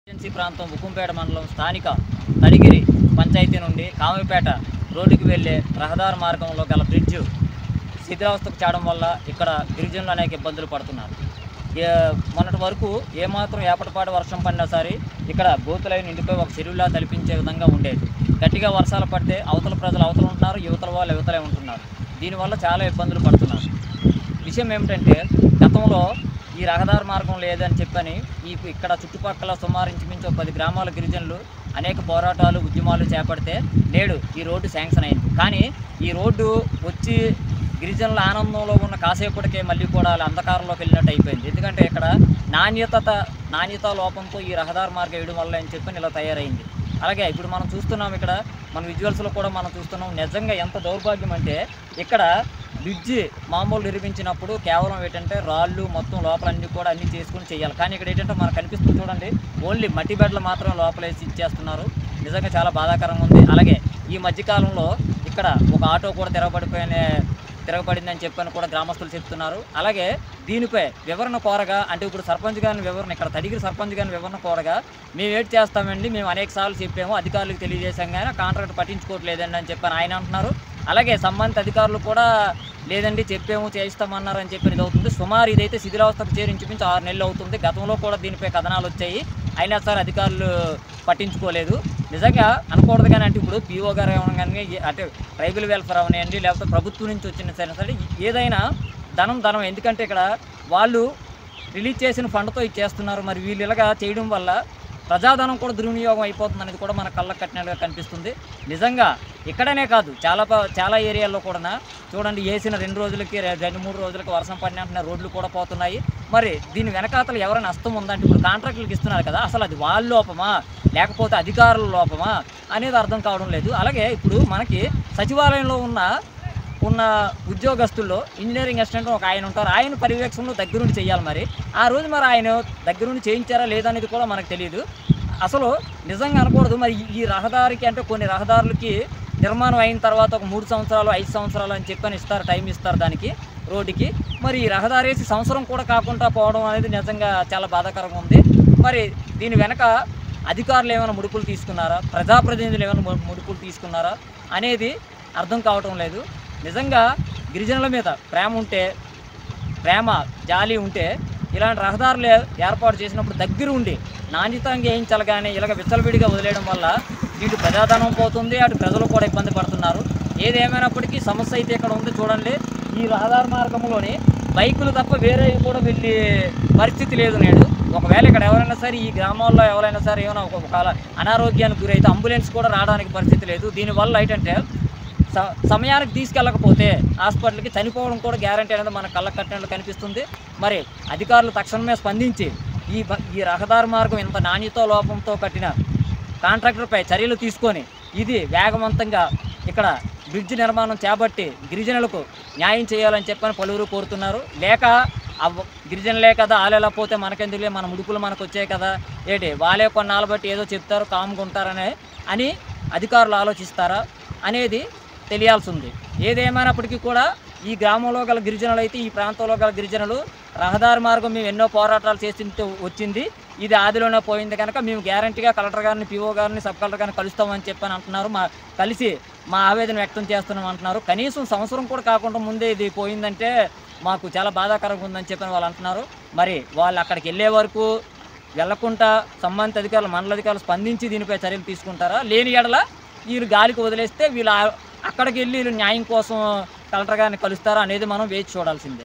agency ప్రాంతం ఉక్కుంపేట మండలం స్థానిక తడిగిరి పంచాయతీ నుండి కామిపేట రోడ్డుకి వెళ్ళే రహదారి మార్గంలో గల బ్రిడ్జ్ శిథిలావస్థకు చేయడం వల్ల ఇక్కడ గిరిజనులు అనేక ఇబ్బందులు పడుతున్నారు ఏ- మొన్నటి వరకు ఏమాత్రం ఏపటిపాటి వర్షం పడినా సరే ఇక్కడ గోతులై నిండిపోయి ఒక చెరువులా తలపించే విధంగా ఉండేది గట్టిగా వర్షాలు పడితే అవతల ప్రజలు అవతల ఉంటున్నారు యువతల వాళ్ళు యువతలే ఉంటున్నారు దీనివల్ల చాలా ఇబ్బందులు పడుతున్నారు విషయం ఏమిటంటే గతంలో ఈ రహదారి మార్గం లేదని చెప్పని ఈ ఇక్కడ చుట్టుపక్కల సుమారు ఇంచుమించు ఒక పది గ్రామాల గిరిజనులు అనేక పోరాటాలు ఉద్యమాలు చేపడితే నేడు ఈ రోడ్డు శాంక్షన్ అయింది కానీ ఈ రోడ్డు వచ్చి గిరిజనుల ఆనందంలో ఉన్న కాసేపటికే మళ్ళీ కూడా వాళ్ళ అంధకారంలోకి వెళ్ళినట్టు అయిపోయింది ఎందుకంటే ఇక్కడ నాణ్యత నాణ్యత లోపంతో ఈ రహదారి మార్గం వేయడం వల్ల అని చెప్పని ఇలా తయారైంది అలాగే ఇప్పుడు మనం చూస్తున్నాం ఇక్కడ మన విజువల్స్లో కూడా మనం చూస్తున్నాం నిజంగా ఎంత దౌర్భాగ్యం అంటే ఇక్కడ బ్రిడ్జి మామూలు నిర్మించినప్పుడు కేవలం ఏంటంటే రాళ్ళు మొత్తం లోపల అన్ని కూడా అన్ని చేసుకుని చేయాలి కానీ ఇక్కడ ఏంటంటే మనకు కనిపిస్తుంది చూడండి ఓన్లీ మట్టి బెడ్లు మాత్రం లోపలేసి ఇచ్చేస్తున్నారు నిజంగా చాలా బాధాకరంగా ఉంది అలాగే ఈ మధ్యకాలంలో ఇక్కడ ఒక ఆటో కూడా తిరగబడిపోయిన తిరగబడిందని చెప్పని కూడా గ్రామస్తులు చెప్తున్నారు అలాగే దీనిపై వివరణ కోరగా అంటే ఇప్పుడు సర్పంచ్ గారిని వివరణ ఇక్కడ తడిగిరి సర్పంచ్ గారిని వివరణ కోరగా మేము ఏడ్ చేస్తామండి మేము అనేక సార్లు చెప్పాము అధికారులకు తెలియజేశాం కానీ కాంట్రాక్ట్ పట్టించుకోవట్లేదండి అని చెప్పని ఆయన అంటున్నారు అలాగే సంబంధిత అధికారులు కూడా లేదండి చెప్పాము చేయిస్తామన్నారు అని చెప్పి ఇది అవుతుంది సుమారు ఇదైతే శిథిలావస్థకు చేరి ఇంచుమించు ఆరు నెలలు అవుతుంది గతంలో కూడా దీనిపై కథనాలు వచ్చాయి అయినా సరే అధికారులు పట్టించుకోలేదు నిజంగా అనకూడదు కానీ అంటే ఇప్పుడు పీఓ గారు ఏమన్నా కానీ అంటే ట్రైబల్ వెల్ఫేర్ అవనివ్వండి లేకపోతే ప్రభుత్వం నుంచి వచ్చిన సరే సరే ఏదైనా ధనం ధనం ఎందుకంటే ఇక్కడ వాళ్ళు రిలీజ్ చేసిన ఫండ్తో ఇది చేస్తున్నారు మరి వీళ్ళు ఇలాగా చేయడం వల్ల ప్రజాధనం కూడా దుర్వినియోగం అయిపోతుంది అనేది కూడా మన కళ్ళకు కట్టినట్టుగా కనిపిస్తుంది నిజంగా ఇక్కడనే కాదు చాలా ప- చాలా ఏరియాల్లో కూడా చూడండి వేసిన రెండు రోజులకి రె- రెండు మూడు రోజులకి వర్షం పడిన వెంటనే రోడ్లు కూడా పోతున్నాయి మరి దీని వెనకాతలు ఎవరైనా నష్టం ఉందంటే ఇప్పుడు కాంట్రాక్టులకు ఇస్తున్నారు కదా అసలు అది వాళ్ళ లోపమా లేకపోతే అధికారుల లోపమా అనేది అర్థం కావడం లేదు అలాగే ఇప్పుడు మనకి సచివాలయంలో ఉన్న ఉన్న ఉద్యోగస్తుల్లో ఇంజనీరింగ్ అసిస్టెంట్ ఒక ఆయన ఉంటారు ఆయన పర్యవేక్షణలో దగ్గరుండి చేయాలి మరి ఆ రోజు మరి ఆయన దగ్గరుండి చేయించారా లేదా అనేది కూడా మనకు తెలియదు అసలు నిజంగా అనకూడదు మరి ఈ- ఈ రహదారికి అంటే కొన్ని రహదారులకి నిర్మాణం అయిన తర్వాత ఒక మూడు సంవత్సరాలు ఐదు సంవత్సరాలు అని చెప్పని ఇస్తారు టైం ఇస్తారు దానికి రోడ్డుకి మరి ఈ రహదారి వేసి సంవత్సరం కూడా కాకుండా పోవడం అనేది నిజంగా చాలా బాధాకరంగా ఉంది మరి దీని వెనక అధికారులు ఏమైనా ముడుపులు తీసుకున్నారా ప్రజాప్రతినిధులు ఏమైనా ము- ముడుపులు తీసుకున్నారా అనేది అర్థం కావటం లేదు నిజంగా గిరిజనుల మీద ప్రేమ ఉంటే ప్రేమ జాలి ఉంటే ఇలాంటి రహదారులు ఏ- ఏర్పాటు చేసినప్పుడు దగ్గర ఉండి నాణ్యతంగా వేయించాలి కానీ ఇలాగ విచ్చలవిడిగా వదిలేయడం వల్ల ఇటు ప్రజాధనం పోతుంది అటు ప్రజలు కూడా ఇబ్బంది పడుతున్నారు ఏదేమైనప్పటికీ సమస్య అయితే ఇక్కడ ఉంది చూడండి ఈ రహదారి మార్గంలోని బైకులు తప్ప వేరే కూడా వెళ్ళే పరిస్థితి లేదు నేడు ఒకవేళ ఇక్కడ ఎవరైనా సరే ఈ గ్రామాల్లో ఎవరైనా సరే ఏమైనా ఒక ఒకవేళ అనారోగ్యానికి గురైతే అంబులెన్స్ కూడా రావడానికి పరిస్థితి లేదు దీనివల్ల ఏంటంటే స- సమయానికి తీసుకెళ్ళకపోతే హాస్పిటల్కి చనిపోవడం కూడా గ్యారంటీ అనేది మన కళ్ళకు కట్టినట్లు కనిపిస్తుంది మరి అధికారులు తక్షణమే స్పందించి ఈ బ- ఈ రహదారి మార్గం ఇంత నాణ్యత లోపంతో కట్టిన కాంట్రాక్టర్పై చర్యలు తీసుకొని ఇది వేగవంతంగా ఇక్కడ బ్రిడ్జ్ నిర్మాణం చేపట్టి గిరిజనులకు న్యాయం చేయాలని చెప్పని పలువురు కోరుతున్నారు లేక అవ్వ గిరిజనులే కదా ఆలేలా పోతే మనకెందుకులే మన ముడుపులు మనకు వచ్చాయి కదా ఏంటి వాళ్ళే కొన్నాళ్ళు బట్టి ఏదో చెప్తారు కామ్గా ఉంటారనే అని అధికారులు ఆలోచిస్తారా అనేది తెలియాల్సి ఉంది ఏదేమైనప్పటికీ కూడా ఈ గ్రామంలో గల గిరిజనులు అయితే ఈ ప్రాంతంలో గల గిరిజనులు రహదారి మార్గం మేము ఎన్నో పోరాటాలు చేసి వచ్చింది ఇది ఆదిలోనే పోయింది కనుక మేము గ్యారంటీగా కలెక్టర్ గారిని పిఓ గారిని సబ్ కలెక్టర్ గారిని కలుస్తామని చెప్పని అంటున్నారు మా కలిసి మా ఆవేదన వ్యక్తం చేస్తున్నాం అంటున్నారు కనీసం సంవత్సరం కూడా కాకుండా ముందే ఇది పోయిందంటే మాకు చాలా బాధాకరంగా ఉందని చెప్పని వాళ్ళు అంటున్నారు మరి వాళ్ళు అక్కడికి వెళ్ళే వరకు వెళ్లకుండా సంబంధిత అధికారులు మండల అధికారులు స్పందించి దీనిపై చర్యలు తీసుకుంటారా లేని ఎడల వీళ్ళు గాలికి వదిలేస్తే వీళ్ళు ఆ- అక్కడికి వెళ్ళి వీళ్ళు న్యాయం కోసం కలెక్టర్ గారిని కలుస్తారా అనేది మనం వేచి చూడాల్సిందే